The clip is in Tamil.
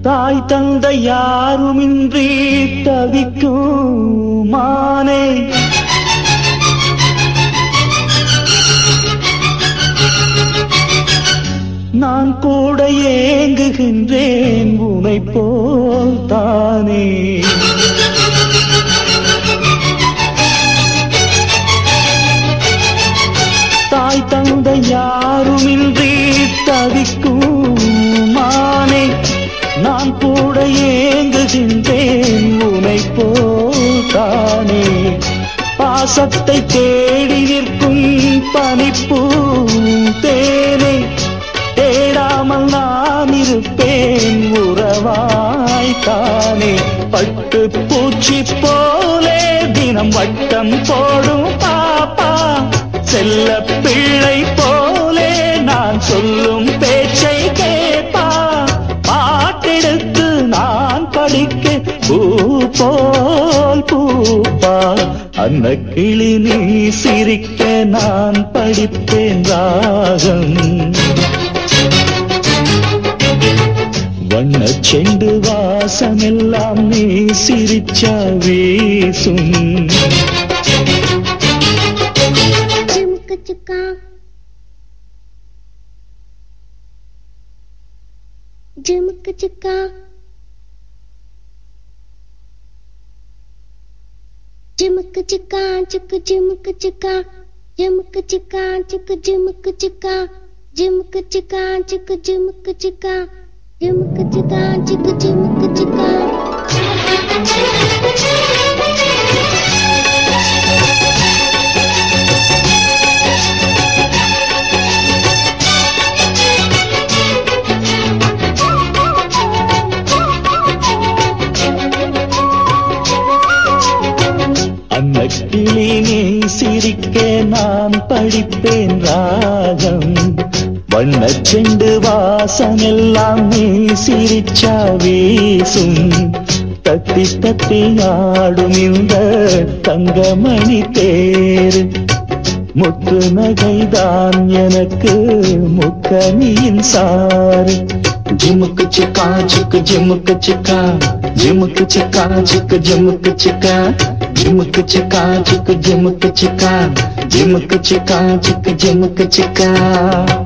தாய் தந்தை யாருமின்றி தவிக்கும் மானே நான் கூட ஏங்குகின்றேன் உனை போல் தானே தாய் தந்தை யாருமின்றி தவிக்கும் மானே நான் கூட ஏங்குகின்றேன் உனை போல் தானே பாசத்தை தேடி நிற்கும் பனிப்பூ தேனே தேடாமல் நான் இருப்பேன் உறவாய் தானே பட்டு பூச்சி போலே தினம் வட்டம் போடும் பாப்பா செல்ல பிள்ளை போலே நான் சொல்லும் பேச்சை கேப்பா பாட்டெடுத்து நான் படிக்க பூ போல் பூப்பா அந்த கிளி நீ சிரிக்க நான் படிப்பேன் ராகம் வண்ண செண்டு வாசமெல்லாம் நீ சிரிச்சா வீசும் ஜிமுக்கு சிக்கா ஜிமுக்கு சிக்கா ஜிமுக்கு சிக்கா சிக்கு ஜிமுக்கு சிக்கா ஜிமுக்கு சிக்கா சிக்கு ஜிமுக்கு சிக்கா ஜிமுக்கு சிக்கா சிக்கு ஜிமுக்கு சிக்கா ஜிமுக்கு சிக்கா சிக்கு ஜிமுக்கு சிக்கா அந்த கிளி நீ சிரிக்க நான் படிப்பேன் ராகம் வண்ண செண்டு வாசமெல்லாம் நீ சிரிச்சா வீசும் தத்தி தத்தி ஆடும் இந்த தங்கமணி தேர் முத்து நகைதான் எனக்கு முக்கனியின் சாறு ஜிமுக்கு சிக்கா சிக்கு ஜிமுக்கு சிக்கா ஜிமுக்கு சிக்கா சிக்கு ஜிமுக்கு சிக்கா ஜிமுக்கு சிக்கா சிக்கு ஜிமுக்கு சிக்கா ஜிமுக்கு சிக்கா சிக்கு ஜிமுக்கு சிக்கா